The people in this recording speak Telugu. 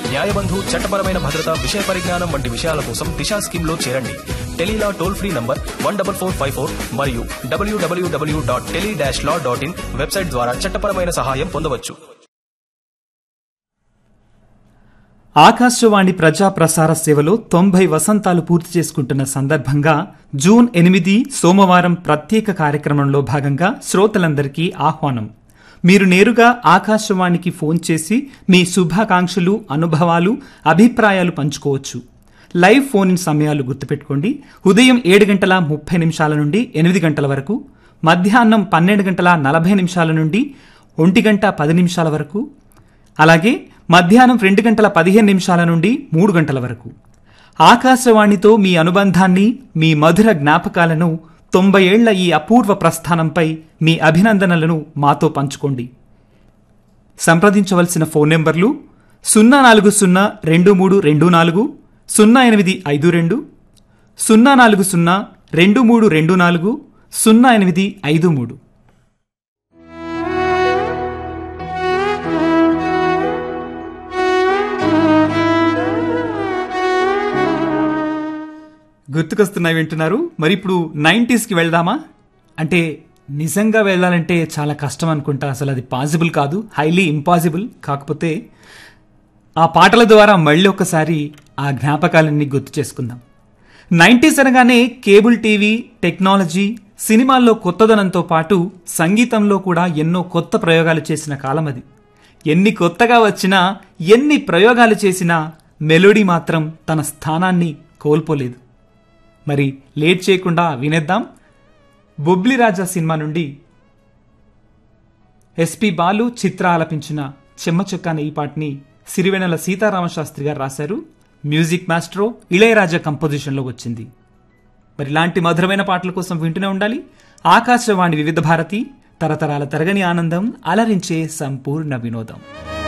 న్యాయబంధు చట్టపరమైన భద్రత విషయ పరిజ్ఞానం వంటి విషయాల కోసం దిశా స్కీమ్ లో చేరండి tele law toll free number one double four five four మరియు WWW dot tele dash law dot in website ద్వారా చట్టపరమైన సహాయం పొందవచ్చు ఆకాశవాణి ప్రజా ప్రసార సేవలో తొంభై వసంతాలు పూర్తి చేసుకుంటున్న సందర్భంగా జూన్ ఎనిమిది సోమవారం ప్రత్యేక కార్యక్రమంలో భాగంగా శ్రోతలందరికీ ఆహ్వానం మీరు నేరుగా ఆకాశవాణికి ఫోన్ చేసి మీ శుభాకాంక్షలు అనుభవాలు అభిప్రాయాలు పంచుకోవచ్చు లైవ్ ఫోన్ ఇన్ సమయాలు గుర్తుపెట్టుకోండి ఉదయం ఏడు గంటల ముప్పై నిమిషాల నుండి ఎనిమిది గంటల వరకు మధ్యాహ్నం పన్నెండు గంటల నలభై నిమిషాల నుండి ఒంటి గంట పది నిమిషాల వరకు అలాగే మధ్యాహ్నం రెండు గంటల పదిహేను నిమిషాల నుండి మూడు గంటల వరకు ఆకాశవాణితో మీ అనుబంధాన్ని మీ మధుర జ్ఞాపకాలను తొంభై ఏళ్ల ఈ అపూర్వ ప్రస్థానంపై మీ అభినందనలను మాతో పంచుకోండి సంప్రదించవలసిన ఫోన్ నెంబర్లు సున్నా నాలుగు సున్నా రెండు మూడు రెండు నాలుగు సున్నా ఎనిమిది ఐదు రెండు సున్నా నాలుగు సున్నా రెండు మూడు రెండు నాలుగు సున్నా ఎనిమిది ఐదు మూడు గుర్తుకొస్తున్నాయి వింటున్నారు మరి ఇప్పుడు నైంటీస్కి వెళ్దామా అంటే నిజంగా వెళ్ళాలంటే చాలా కష్టం అనుకుంటా అసలు అది పాసిబుల్ కాదు హైలీ ఇంపాసిబుల్ కాకపోతే ఆ పాటల ద్వారా మళ్ళీ ఒకసారి ఆ జ్ఞాపకాలన్నీ గుర్తు చేసుకుందాం నైంటీస్ అనగానే కేబుల్ టీవీ టెక్నాలజీ సినిమాల్లో కొత్తదనంతో పాటు సంగీతంలో కూడా ఎన్నో కొత్త ప్రయోగాలు చేసిన కాలం అది ఎన్ని కొత్తగా వచ్చినా ఎన్ని ప్రయోగాలు చేసినా మెలోడీ మాత్రం తన స్థానాన్ని కోల్పోలేదు మరి లేట్ చేయకుండా వినేద్దాం బొబ్లి రాజా సినిమా నుండి ఎస్పి బాలు చిత్ర ఆలపించిన చెమ్మ చొక్కాన ఈ పాటని సిరివెనెల సీతారామశాస్త్రి గారు రాశారు మ్యూజిక్ మాస్ట్రో ఇళయరాజా కంపోజిషన్లో వచ్చింది మరి ఇలాంటి మధురమైన పాటల కోసం వింటూనే ఉండాలి ఆకాశవాణి వివిధ భారతి తరతరాల తరగని ఆనందం అలరించే సంపూర్ణ వినోదం